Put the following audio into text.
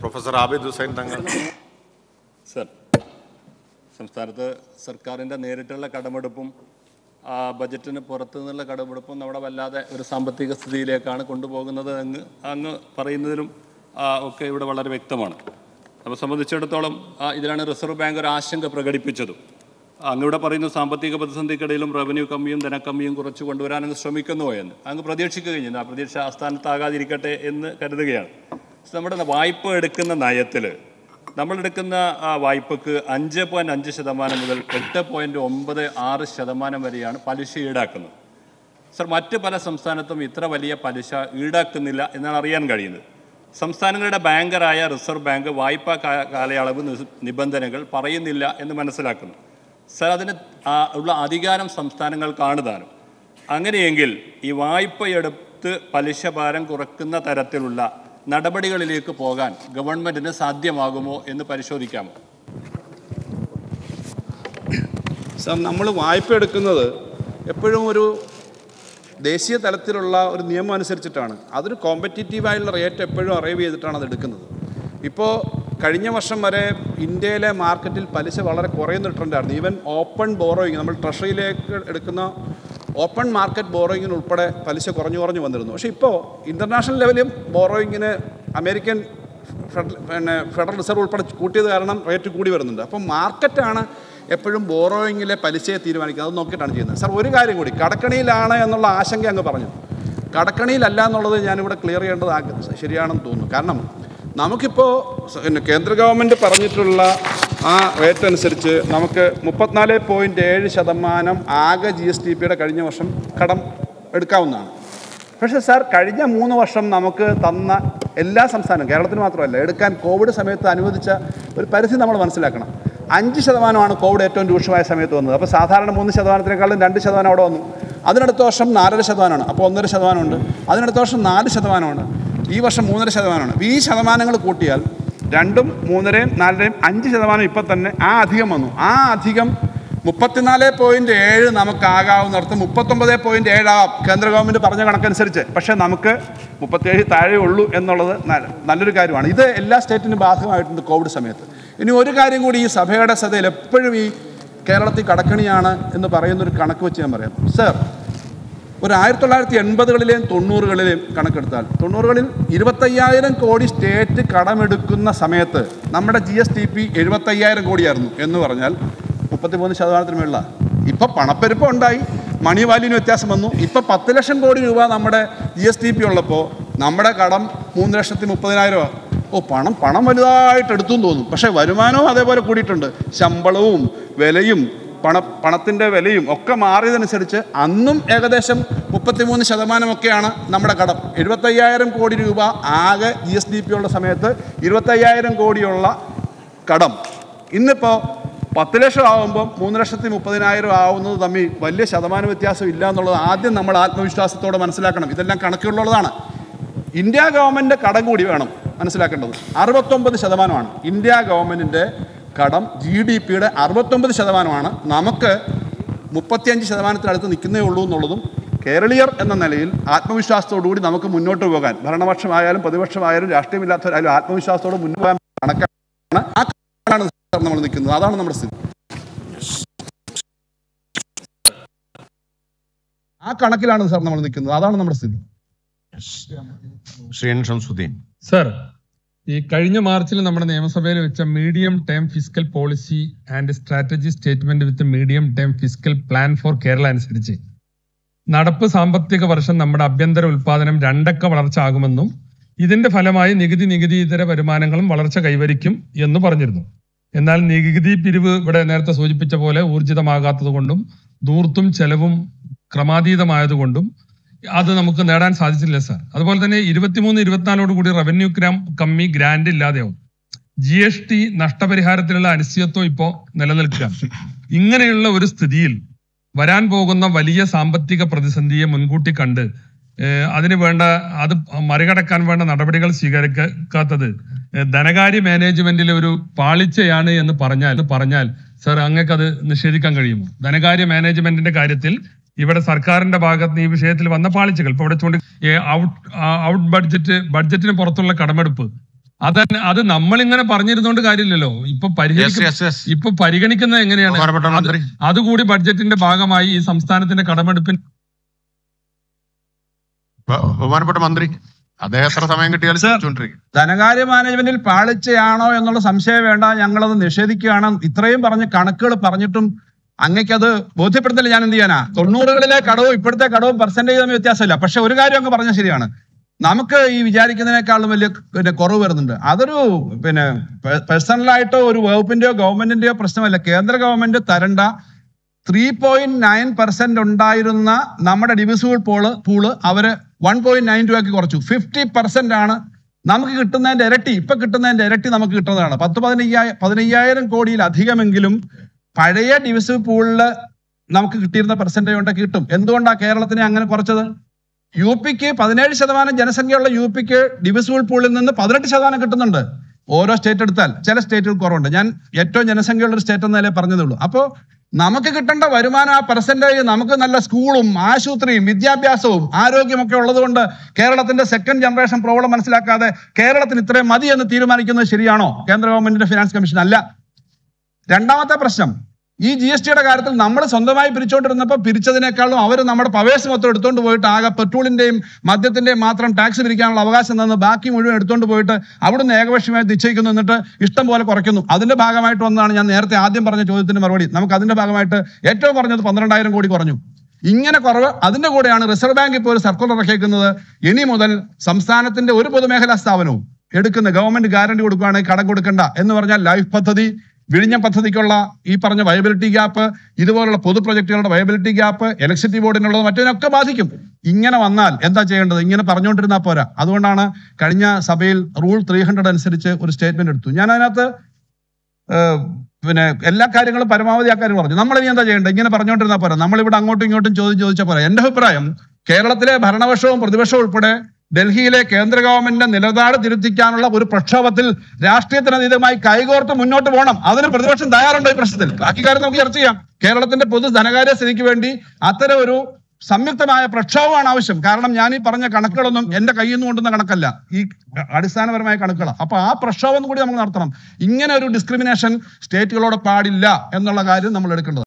Professor Abid Hussain തങ്ങൾ sir സംസ്ഥാനത്ത് സർക്കാരിൻ്റെ നേരിട്ടുള്ള കടമെടുപ്പും ആ, ബജറ്റിന് പുറത്തു നിന്നുള്ള കടമെടുപ്പും നമ്മുടെ വല്ലാതെ ഒരു സാമ്പത്തിക സ്ഥിതിയിലേക്കാണ് കൊണ്ടുപോകുന്നത് അങ്ങ് അങ്ങ് പറയുന്നതിലും ആ, ഒക്കെ ഇവിടെ വളരെ വ്യക്തമാണ് നമ്മെ സംബന്ധിച്ചിടത്തോളം ആ, ഇതിലാണ് റിസർവ് ബാങ്ക് ഒരു ആശങ്ക പ്രകടിപ്പിച്ചതും അങ്ങിവിടെ പറയുന്ന സാമ്പത്തിക പ്രതിസന്ധിക്കിടയിലും റവന്യൂ കമ്മിയും ധനക്കമ്മിയും കുറച്ച് കൊണ്ടുവരാൻ അങ്ങ് ശ്രമിക്കുന്നു എന്ന് അങ്ങ് പ്രതീക്ഷിക്കുകയും ആ പ്രതീക്ഷ ആസ്ഥാനത്താകാതിരിക്കട്ടെ എന്ന് കരുതുകയാണ് നമ്മുടെ വായ്പ എടുക്കുന്ന നയത്തിൽ നമ്മളെടുക്കുന്ന ആ വായ്പക്ക് അഞ്ച് പോയിൻറ്റ് അഞ്ച് ശതമാനം മുതൽ എട്ട് പോയിൻറ്റ് ഒമ്പത് ആറ് ശതമാനം വരെയാണ് പലിശ ഈടാക്കുന്നത് സർ മറ്റ് പല സംസ്ഥാനത്തും ഇത്ര വലിയ പലിശ ഈടാക്കുന്നില്ല എന്നാണ് അറിയാൻ കഴിയുന്നത് സംസ്ഥാനങ്ങളുടെ ബാങ്കറായ റിസർവ് ബാങ്ക് വായ്പാ കാ- കാലയളവ് നിസ്- നിബന്ധനകൾ പറയുന്നില്ല എന്ന് മനസ്സിലാക്കുന്നു സർ അതിന് ആ ഉള്ള അധികാരം സംസ്ഥാനങ്ങൾക്കാണ് താനും അങ്ങനെയെങ്കിൽ ഈ വായ്പയെടുത്ത് പലിശ ഭാരം കുറക്കുന്ന തരത്തിലുള്ള നടപടികളിലേക്ക് പോകാൻ ഗവൺമെൻറ്റിന് സാധ്യമാകുമോ എന്ന് പരിശോധിക്കാമോ സാർ നമ്മൾ വായ്പ എടുക്കുന്നത് എപ്പോഴും ഒരു ദേശീയ തലത്തിലുള്ള ഒരു നിയമം അനുസരിച്ചിട്ടാണ് അതൊരു കോമ്പറ്റീറ്റീവായുള്ള റേറ്റ് എപ്പോഴും അറൈവ് ചെയ്തിട്ടാണ് അത് എടുക്കുന്നത് ഇപ്പോൾ കഴിഞ്ഞ വർഷം വരെ ഇന്ത്യയിലെ മാർക്കറ്റിൽ പലിശ വളരെ കുറയുന്ന ട്രെൻഡായിരുന്നു ഈവൻ ഓപ്പൺ ബോറോയിങ് നമ്മൾ ട്രഷറിയിലേക്ക് എടുക്കുന്ന ഓപ്പൺ മാർക്കറ്റ് ബോറോയിങ്ങിന് ഉൾപ്പെടെ പലിശ കുറഞ്ഞു കുറഞ്ഞു വന്നിരുന്നു പക്ഷേ ഇപ്പോൾ ഇൻ്റർനാഷണൽ ലെവലിൽ ബോറോയിങ്ങിന് അമേരിക്കൻ ഫെഡറൽ പിന്നെ ഫെഡറൽ റിസർവ് ഉൾപ്പെടെ കൂട്ടിയത് കാരണം റേറ്റ് കൂടി വരുന്നുണ്ട് അപ്പം മാർക്കറ്റാണ് എപ്പോഴും ബോറോയിങ്ങിലെ പലിശയെ തീരുമാനിക്കുന്നത് അത് നോക്കിയിട്ടാണ് ചെയ്യുന്നത് സാർ ഒരു കാര്യം കൂടി കടക്കണിയിലാണ് എന്നുള്ള ആശങ്ക അങ്ങ് പറഞ്ഞു കടക്കണിയിലല്ല എന്നുള്ളത് ഞാനിവിടെ ക്ലിയർ ചെയ്യേണ്ടത് ആഗ്ര- ശരിയാണെന്ന് തോന്നുന്നു കാരണം നമുക്കിപ്പോൾ സ- പിന്നെ കേന്ദ്ര ഗവൺമെൻറ് പറഞ്ഞിട്ടുള്ള ആ റേറ്റ് അനുസരിച്ച് നമുക്ക് മുപ്പത്തിനാല് പോയിൻറ്റ് ഏഴ് ശതമാനം ആകെ ജി എസ് ടി പിയുടെ കഴിഞ്ഞ വർഷം കടം എടുക്കാവുന്നതാണ് പക്ഷേ സാർ കഴിഞ്ഞ മൂന്ന് വർഷം നമുക്ക് തന്ന എല്ലാ സംസ്ഥാനവും കേരളത്തിന് മാത്രമല്ല എടുക്കാൻ കോവിഡ് സമയത്ത് അനുവദിച്ച ഒരു പരിധി നമ്മൾ മനസ്സിലാക്കണം അഞ്ച് ശതമാനമാണ് കോവിഡ് ഏറ്റവും രൂക്ഷമായ സമയത്ത് വന്നത് അപ്പോൾ സാധാരണ മൂന്ന് ശതമാനത്തിനേക്കാളും രണ്ട് ശതമാനം അവിടെ വന്നു അതിനടുത്ത വർഷം നാലര ശതമാനമാണ് അപ്പോൾ ഒന്നര ശതമാനമുണ്ട് അതിനടുത്ത വർഷം നാല് ശതമാനമാണ് ഈ വർഷം മൂന്നര ശതമാനമാണ് അപ്പോൾ ഈ ശതമാനങ്ങൾ കൂട്ടിയാൽ രണ്ടും മൂന്നരയും നാലരയും അഞ്ച് ശതമാനം ഇപ്പം തന്നെ ആ അധികം വന്നു ആ അധികം മുപ്പത്തിനാല് പോയിന്റ് ഏഴ് നമുക്കാകാവുന്നിടത്ത് മുപ്പത്തൊമ്പത് പോയിന്റ് ഏഴാവാം കേന്ദ്ര ഗവൺമെന്റ് പറഞ്ഞ കണക്കനുസരിച്ച് പക്ഷേ നമുക്ക് മുപ്പത്തേഴ് താഴെ ഉള്ളൂ എന്നുള്ളത് ന- നല്ലൊരു കാര്യമാണ് ഇത് എല്ലാ സ്റ്റേറ്റിനും ബാധകമായിട്ടുണ്ട് കോവിഡ് സമയത്ത് ഇനി ഒരു കാര്യം കൂടി ഈ സഭയുടെ ശ്രദ്ധയിൽ എപ്പോഴും ഈ കേരളത്തിൽ കടക്കണിയാണ് എന്ന് പറയുന്നൊരു കണക്ക് വെച്ച് ഞാൻ പറയാം സർ ഒരു ആയിരത്തി തൊള്ളായിരത്തി എൺപതുകളിലെയും തൊണ്ണൂറുകളിലെയും കണക്കെടുത്താൽ തൊണ്ണൂറുകളിൽ ഇരുപത്തയ്യായിരം കോടി സ്റ്റേറ്റ് കടമെടുക്കുന്ന സമയത്ത് നമ്മുടെ ജി എസ് ടി പി എഴുപത്തയ്യായിരം കോടിയായിരുന്നു എന്ന് പറഞ്ഞാൽ മുപ്പത്തിമൂന്ന് ശതമാനത്തിന് മേളില ഇപ്പം പണപ്പെരുപ്പം ഉണ്ടായി മണി വാല്യൂന് വ്യത്യാസം വന്നു ഇപ്പം പത്ത് ലക്ഷം കോടി രൂപ നമ്മുടെ ജി എസ് ടി പി ഉള്ളപ്പോൾ നമ്മുടെ കടം മൂന്ന് ലക്ഷത്തി മുപ്പതിനായിരം ഓ പണം പണം വലുതായിട്ട് എടുത്തു എന്ന് തോന്നും പക്ഷേ വരുമാനവും അതേപോലെ കൂടിയിട്ടുണ്ട് ശമ്പളവും വിലയും പണ പണത്തിൻ്റെ വിലയും ഒക്കെ മാറിയതനുസരിച്ച് അന്നും ഏകദേശം മുപ്പത്തിമൂന്ന് ശതമാനമൊക്കെയാണ് നമ്മുടെ കടം എഴുപത്തയ്യായിരം കോടി രൂപ ആകെ ജി എസ് ഡി പി ഉള്ള സമയത്ത് ഇരുപത്തയ്യായിരം കോടിയുള്ള കടം ഇന്നിപ്പോൾ പത്ത് ലക്ഷം ആകുമ്പോൾ മൂന്ന് ലക്ഷത്തി മുപ്പതിനായിരം ആവുന്നത് തമ്മിൽ വലിയ ശതമാന വ്യത്യാസം ഇല്ല എന്നുള്ളത് ആദ്യം നമ്മൾ ആത്മവിശ്വാസത്തോടെ മനസ്സിലാക്കണം ഇതെല്ലാം കണക്കുകളുള്ളതാണ് ഇന്ത്യ ഗവൺമെൻറ് കടം കൂടി വേണം മനസ്സിലാക്കേണ്ടത് അറുപത്തൊമ്പത് ശതമാനമാണ് ഇന്ത്യ ഗവൺമെൻറ്റിൻ്റെ കടം ജി ഡി പിയുടെ അറുപത്തൊമ്പത് ശതമാനമാണ് നമുക്ക് മുപ്പത്തിയഞ്ച് ശതമാനത്തിനടുത്ത് നിൽക്കുന്നേ ഉള്ളൂ എന്നുള്ളതും കേരളീയർ എന്ന നിലയിൽ ആത്മവിശ്വാസത്തോടുകൂടി നമുക്ക് മുന്നോട്ട് പോകാൻ ഭരണപക്ഷമായാലും പ്രതിപക്ഷമായാലും രാഷ്ട്രീയമില്ലാത്തവരായാലും ആത്മവിശ്വാസത്തോടെ മുന്നോട്ട് പോകാൻ കണക്കാണ് ആ കണക്കാണ് സാർ നമ്മൾ നിൽക്കുന്നത് അതാണ് നമ്മുടെ സ്ഥിതി ആ കണക്കിലാണ് സാർ നമ്മൾ നിൽക്കുന്നത് അതാണ് നമ്മുടെ സ്ഥിതി ശ്രീ എൻ ഷംസുദ്ദീൻ സർ ഈ കഴിഞ്ഞ മാർച്ചിൽ നമ്മുടെ നിയമസഭയിൽ വെച്ച medium term fiscal policy and strategy statement with medium term fiscal plan for Kerala അനുസരിച്ച് നടപ്പ് സാമ്പത്തിക വർഷം നമ്മുടെ ആഭ്യന്തര ഉൽപാദനം രണ്ടക്ക വളർച്ച ആകുമെന്നും ഇതിന്റെ ഫലമായി നികുതി നികുതി ഇതര വരുമാനങ്ങളും വളർച്ച കൈവരിക്കും എന്ന് പറഞ്ഞിരുന്നു എന്നാൽ നികുതി പിരിവ് ഇവിടെ നേരത്തെ സൂചിപ്പിച്ച പോലെ ഊർജിതമാകാത്തത് കൊണ്ടും ദൂർത്തും ചെലവും ക്രമാതീതമായതുകൊണ്ടും അത് നമുക്ക് നേടാൻ സാധിച്ചില്ല സാർ അതുപോലെ തന്നെ ഇരുപത്തിമൂന്ന് ഇരുപത്തിനാലോട് കൂടി റവന്യൂ ഗ്രാം കമ്മി ഗ്രാന്റ് ഇല്ലാതെയാവും ജി എസ് ടി നഷ്ടപരിഹാരത്തിലുള്ള അനിശ്ചിതത്വം ഇപ്പോ നിലനിൽക്കുക ഇങ്ങനെയുള്ള ഒരു സ്ഥിതിയിൽ വരാൻ പോകുന്ന വലിയ സാമ്പത്തിക പ്രതിസന്ധിയെ മുൻകൂട്ടി കണ്ട് ഏഹ് അതിന് വേണ്ട അത് മറികടക്കാൻ വേണ്ട നടപടികൾ സ്വീകരിക്കാത്തത് ഏഹ് ധനകാര്യ മാനേജ്മെന്റിലെ ഒരു പാളിച്ചയാണ് എന്ന് പറഞ്ഞാൽ എന്ന് പറഞ്ഞാൽ സർ അങ്ങക്ക് അത് നിഷേധിക്കാൻ കഴിയുമോ ധനകാര്യ മാനേജ്മെന്റിന്റെ കാര്യത്തിൽ ഇവിടെ സർക്കാരിന്റെ ഭാഗത്ത് നിന്ന് ഈ വിഷയത്തിൽ വന്ന പാളിച്ചകൾ ഇപ്പൊ ഇവിടെ ചൂണ്ടി ഔട്ട് ഔട്ട് ബഡ്ജറ്റ് ബഡ്ജറ്റിന് പുറത്തുള്ള കടമെടുപ്പ് അത് അത് നമ്മൾ ഇങ്ങനെ പറഞ്ഞിരുന്നോണ്ട് കാര്യമില്ലല്ലോ ഇപ്പൊ യെസ് പരിഹരിക്ക യെസ് യെസ് ഇപ്പൊ പരിഗണിക്കുന്നത് എങ്ങനെയാണ് ബഹുമാനപ്പെട്ട അത് മന്ത്രി അതുകൂടി ബഡ്ജറ്റിന്റെ ഭാഗമായി ഈ സംസ്ഥാനത്തിന്റെ കടമെടുപ്പിന് ബ- ബഹുമാനപ്പെട്ട മന്ത്രി അദ്ദേഹം എത്ര സമയം കിട്ടിയാലും സർ. ചോദിച്ചുകൊണ്ടിരിക്കും ധനകാര്യ മാനേജ്മെന്റിൽ പാളിച്ചയാണോ എന്നുള്ള സംശയം വേണ്ട ഞങ്ങളത് നിഷേധിക്കുകയാണ് ഇത്രയും പറഞ്ഞ് കണക്കുകൾ പറഞ്ഞിട്ടും അങ്ങയ്ക്കത് ബോധ്യപ്പെടുത്തില്ല ഞാൻ എന്ത് ചെയ്യാനാ തൊണ്ണൂറുകളിലെ കടവും ഇപ്പോഴത്തെ കടവും പെർസെന്റേജ് തമ്മിൽ വ്യത്യാസമില്ല പക്ഷെ ഒരു കാര്യം അങ്ങ് പറഞ്ഞ ശരിയാണ് നമുക്ക് ഈ വിചാരിക്കുന്നതിനേക്കാളും വലിയ പിന്നെ കുറവ് വരുന്നുണ്ട് അതൊരു പിന്നെ പേഴ്സണലായിട്ടോ ഒരു വകുപ്പിന്റെയോ ഗവൺമെന്റിന്റെയോ പ്രശ്നമല്ല കേന്ദ്ര ഗവൺമെന്റ് തരണ്ട ത്രീ പോയിന്റ് നയൻ പെർസെന്റ് ഉണ്ടായിരുന്ന നമ്മുടെ ഡിവിസിബിൾ പോള് പൂള് അവര് വൺ പോയിന്റ് നയൻ ടു ആക്കി കുറച്ചു ഫിഫ്റ്റി പെർസെന്റ് ആണ് നമുക്ക് കിട്ടുന്നതിന്റെ ഇരട്ടി ഇപ്പൊ കിട്ടുന്നതിന്റെ ഇരട്ടി നമുക്ക് കിട്ടുന്നതാണ് പത്ത് പതിനയ്യായിരം പതിനയ്യായിരം കോടിയിലധികമെങ്കിലും പഴയ ഡിവിസിബിൾ പൂളില് നമുക്ക് കിട്ടിയിരുന്ന പെർസെന്റേജ് ഉണ്ടെങ്കിൽ കിട്ടും എന്തുകൊണ്ടാണ് കേരളത്തിനെ അങ്ങനെ കുറച്ചത് യു പിക്ക് പതിനേഴ് ശതമാനം ജനസംഖ്യയുള്ള യു പിക്ക് ഡിവിസിബിൾ പൂളിൽ നിന്ന് പതിനെട്ട് ശതമാനം കിട്ടുന്നുണ്ട് ഓരോ സ്റ്റേറ്റ് എടുത്താൽ ചില സ്റ്റേറ്റുകൾ കുറവുണ്ട് ഞാൻ ഏറ്റവും ജനസംഖ്യയുള്ള ഒരു സ്റ്റേറ്റ് എന്നതിലേ പറഞ്ഞതേ ഉള്ളൂ അപ്പോൾ നമുക്ക് കിട്ടേണ്ട വരുമാനം ആ പെർസെന്റേജ് നമുക്ക് നല്ല സ്കൂളും ആശുപത്രിയും വിദ്യാഭ്യാസവും ആരോഗ്യമൊക്കെ ഉള്ളതുകൊണ്ട് കേരളത്തിന്റെ സെക്കൻഡ് ജനറേഷൻ പ്രോബ്ലം മനസ്സിലാക്കാതെ കേരളത്തിന് ഇത്രയും മതി എന്ന് തീരുമാനിക്കുന്നത് ശരിയാണോ കേന്ദ്ര ഗവൺമെന്റിന്റെ ഫിനാൻസ് കമ്മീഷൻ അല്ല രണ്ടാമത്തെ പ്രശ്നം ഈ ജി എസ് ടിയുടെ കാര്യത്തിൽ നമ്മൾ സ്വന്തമായി പിരിച്ചുകൊണ്ടിരുന്നപ്പോൾ പിരിച്ചതിനേക്കാളും അവർ നമ്മുടെ പവേഴ്സ് മൊത്തം എടുത്തുകൊണ്ട് പോയിട്ട് ആകെ പെട്രോളിന്റെയും മദ്യത്തിന്റെയും മാത്രം ടാക്സ് പിരിക്കാനുള്ള അവകാശം തന്ന് ബാക്കി മുഴുവൻ എടുത്തുകൊണ്ട് പോയിട്ട് അവിടുന്ന് ഏകപക്ഷീയമായി നിശ്ചയിക്കുന്നു എന്നിട്ട് ഇഷ്ടം പോലെ കുറയ്ക്കുന്നു അതിന്റെ ഭാഗമായിട്ട് വന്നതാണ് ഞാൻ നേരത്തെ ആദ്യം പറഞ്ഞ ചോദ്യത്തിന് മറുപടി നമുക്ക് അതിന്റെ ഭാഗമായിട്ട് ഏറ്റവും പറഞ്ഞത് പന്ത്രണ്ടായിരം കോടി കുറഞ്ഞു ഇങ്ങനെ കുറവ് അതിന്റെ കൂടെയാണ് റിസർവ് ബാങ്ക് ഇപ്പോൾ ഒരു സർക്കുലർ ഇറക്കിയിരിക്കുന്നത് ഇനി മുതൽ സംസ്ഥാനത്തിന്റെ ഒരു പൊതുമേഖലാ സ്ഥാപനവും എടുക്കുന്ന ഗവൺമെന്റ് ഗ്യാരണ്ടി കൊടുക്കുകയാണെങ്കിൽ കടം കൊടുക്കണ്ട എന്ന് പറഞ്ഞാൽ ലൈഫ് പദ്ധതി വിഴിഞ്ഞം പദ്ധതിക്കുള്ള ഈ പറഞ്ഞ വയബിലിറ്റി ഗ്യാപ്പ് ഇതുപോലുള്ള പൊതു പ്രൊജക്ടുകളുടെ വയബിലിറ്റി ഗ്യാപ്പ് ഇലക്ട്രിസിറ്റി ബോർഡിനുള്ളത് മറ്റതിനൊക്കെ ബാധിക്കും ഇങ്ങനെ വന്നാൽ എന്താ ചെയ്യേണ്ടത് ഇങ്ങനെ പറഞ്ഞുകൊണ്ടിരുന്നാൽ പോരാ അതുകൊണ്ടാണ് കഴിഞ്ഞ സഭയിൽ റൂൾ ത്രീ ഹൺഡ്രഡ് അനുസരിച്ച് ഒരു സ്റ്റേറ്റ്മെന്റ് എടുത്തു ഞാൻ അതിനകത്ത് ഏഹ്, പിന്നെ എല്ലാ കാര്യങ്ങളും പരമാവധി ആ കാര്യം പറഞ്ഞു നമ്മൾ ഇനി എന്താ ചെയ്യേണ്ടത് ഇങ്ങനെ പറഞ്ഞുകൊണ്ടിരുന്നാൽ പോരാ നമ്മളിവിടെ അങ്ങോട്ടും ഇങ്ങോട്ടും ചോദ്യം ചോദിച്ചാൽ പോരാ എന്റെ അഭിപ്രായം കേരളത്തിലെ ഭരണപക്ഷവും പ്രതിപക്ഷവും ഉൾപ്പെടെ ഡൽഹിയിലെ കേന്ദ്ര ഗവൺമെന്റിന്റെ നിലപാട് തിരുത്തിക്കാനുള്ള ഒരു പ്രക്ഷോഭത്തിൽ രാഷ്ട്രീയത്തിന് അതീതമായി കൈകോർത്ത് മുന്നോട്ട് പോകണം അതിന് പ്രതിപക്ഷം തയ്യാറുണ്ടോ ഈ പ്രശ്നത്തിൽ ബാക്കി കാര്യം നമുക്ക് ചർച്ച ചെയ്യാം കേരളത്തിന്റെ പൊതു ധനകാര്യ സ്ഥിതിക്ക് വേണ്ടി അത്തരം ഒരു സംയുക്തമായ പ്രക്ഷോഭമാണ് ആവശ്യം കാരണം ഞാൻ ഈ പറഞ്ഞ കണക്കുകളൊന്നും എന്റെ കയ്യിൽ നിന്ന് കൊണ്ടുവന്ന കണക്കല്ല ഈ അടിസ്ഥാനപരമായ കണക്കുകളാണ് അപ്പൊ ആ പ്രക്ഷോഭം കൂടി നമുക്ക് നടത്തണം ഇങ്ങനെ ഒരു ഡിസ്ക്രിമിനേഷൻ സ്റ്റേറ്റുകളോട് പാടില്ല എന്നുള്ള കാര്യം നമ്മൾ എടുക്കേണ്ടത്